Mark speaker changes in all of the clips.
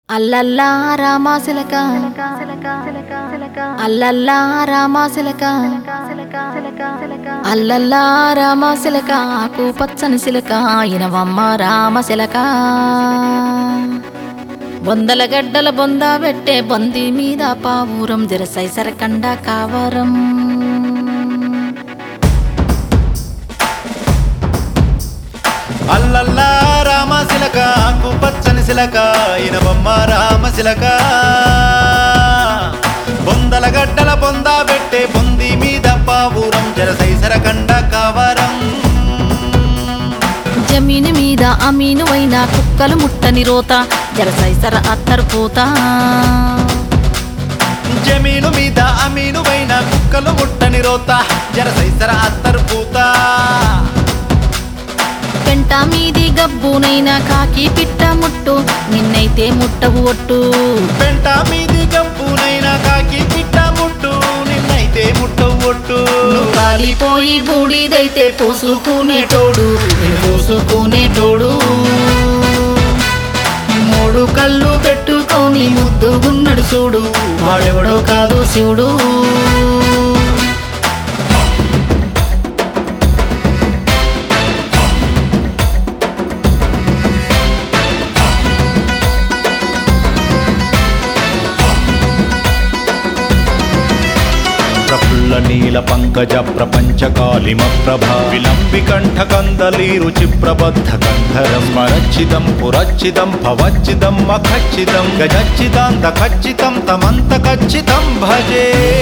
Speaker 1: అల్లల్లా రామాశిలక అల్లల్లా రామాశిలక అల్లల్లా రామాశిలక ఆకు పచ్చని శిలక ఇనవమ్మ రామశిలక బొందల గడ్డల బొంద పెట్టే బొంది మీద పావురం జరసై సరకండ కావరం
Speaker 2: అల్లల్లా రామశిలక ఆకు పచ్చని శిలక ఇనబొమ్మ రామశిలక బొందల గడ్డల బొంద పెట్టే బొంది మీద పావురం జరసైసర కండ కావరం
Speaker 1: జమీను మీద అమీను అయిన కుక్కలు ముట్టని రోత జరసైసర అత్తరు పోతా
Speaker 2: జమీను మీద అమీను వైన కుక్కలు ముట్టని రోత జరసైసర అత్తరు పూత
Speaker 1: పెంట మీది గబ్బునైనా కాకి పిట్ట ముట్టు నిన్నైతే ముట్టవు ఒట్టు
Speaker 2: పెంట మీది గంపునైనా కాకి పిట్ట ముట్టు నిన్నైతే ముట్టవు ఒట్టు
Speaker 1: నువ్వు కాలిపోయి బూడిదైతే పోసుకునేటోడు నేను పోసుకునేటోడు మూడు కళ్ళు పెట్టుకొని ముద్దుగున్నడు చూడు వాడెవడో కాదు శివుడు
Speaker 2: ప్రఫుల్ల నీల పంకజ ప్రపంచ కాలిమ ప్రభ విలంబి కంఠ కందలీరు చిప్రబద్ధ కంధరం స్మరచ్చిదం పురచ్చిదం భవచ్చిదం మఖచ్చిదం గజచ్చిదాంత ఖచ్చితం తమంత ఖచ్చితం భజే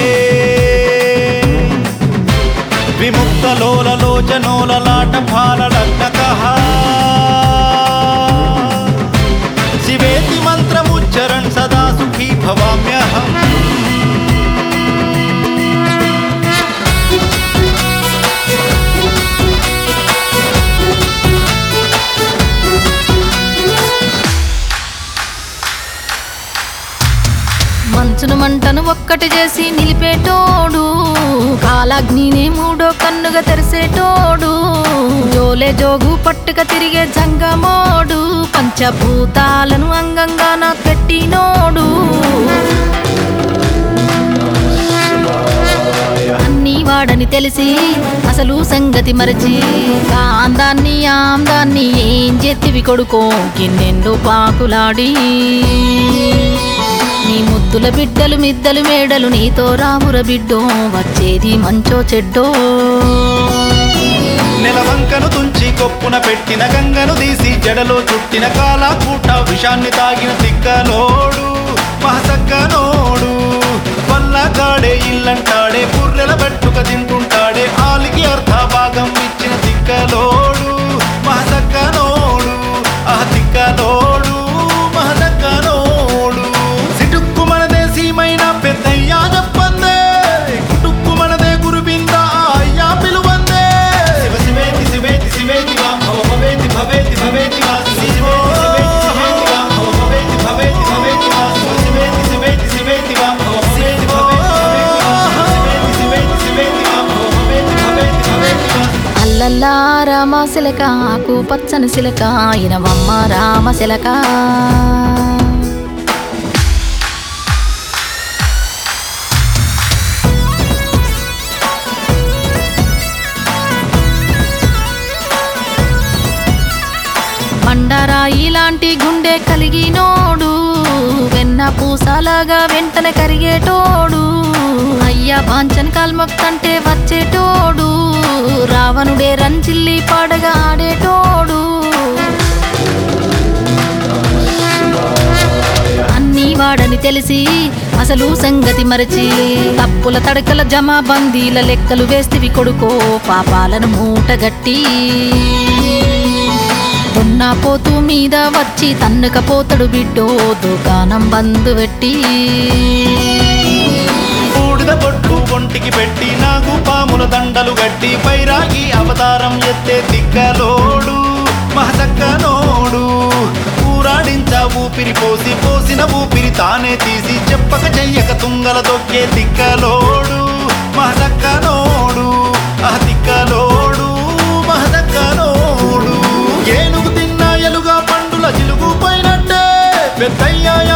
Speaker 2: విముక్త లోల లోచనోల లాట ఫాల లగ్నకః శివేతి మంత్రముచ్చరణ్ సదా సుఖీ భవామ్యహం
Speaker 1: మంచును మంటను ఒక్కటి చేసి నిలిపేటోడు కాలాగ్నిని మూడో కన్నుగా తెరిసేటోడు జోలే జోగు పట్టుక తిరిగే జంగమోడు పంచభూతాలను అంగంగా నా పెట్టినోడు అన్నీ వాడని తెలిసి అసలు సంగతి మరచి కాందాన్ని ఆందాన్ని ఏం చేతివి కొడుకో గిన్నెండు పాకులాడి నీ ముద్దుల బిడ్డలు మిద్దలు మేడలు నీతో రాముర బిడ్డో వచ్చేది మంచో చెడ్డో
Speaker 2: నెలవంకను తుంచి కొప్పున పెట్టిన గంగను తీసి జడలో చుట్టిన కాలాకూట విషాన్ని తాగిన తిక్కలోడు మహసక్కనోడు వల్లగాడే ఇల్లంటాడే బుర్రెల పెట్టుక తింటుంటాడే ఆలికి అర్ధ భాగం ఇచ్చిన తిక్కలోడు మహసక్కనోడు ఆ తిక్కలోడు మహసక్కనోడు సిటుక్కు మనదే సీమైన పెద్దయ్యా చెప్పందే కుటుక్కు మనదే గురుబింద అయ్యా పిలువందే శివ శివేతి శివేతి శివేతి వా భవ భవేతి భవేతి భవేతి వా శివ శివేతి శివేతి వా భవ భవేతి భవేతి భవేతి వా శివేతి శివేతి శివేతి వా భవ భవేతి భవేతి భవేతి వా శివేతి శివేతి శివేతి వా భవ భవేతి భవేతి భవేతి వా
Speaker 1: అల్లల్లా రామ శిలక ఆకు పచ్చని శిలక ఇనవమ్మ రామ శిలక మండరాయి లాంటి గుండె కలిగినోడు వెన్న పూసలాగా వెంటనే కరిగేటోడు అయ్యా బాంచన్ కాల్మొక్తంటే వచ్చేటోడు రావణుడే రంచిల్లి పాడగా ఆడేటోడు అన్నీ వాడని తెలిసి అసలు సంగతి మరచి తప్పుల తడకల జమా బందీల లెక్కలు వేస్తివి కొడుకో పాపాలను మూటగట్టి ఉన్న పోతు మీద వచ్చి తన్నుకపోతడు బిడ్డో దుకాణం బందు పెట్టి
Speaker 2: బూడిద బొట్టు ఒంటికి పెట్టి నాగు పాముల దండలు గట్టి పైరాగి అవతారం ఎత్తే తిక్కలోడు మహసక్కనోడు ఊరాడించ ఊపిరి పోసి పోసిన ఊపిరి తానే తీసి చెప్పక చెయ్యక తుంగల దొక్కే తిక్కలోడు మహసక్కనోడు ఆ తిక్కలోడు మహసక్కనోడు ఏనుగు తిన్న ఎలుగా పండుల జిలుగు పైనట్టే పెద్దయ్యాయ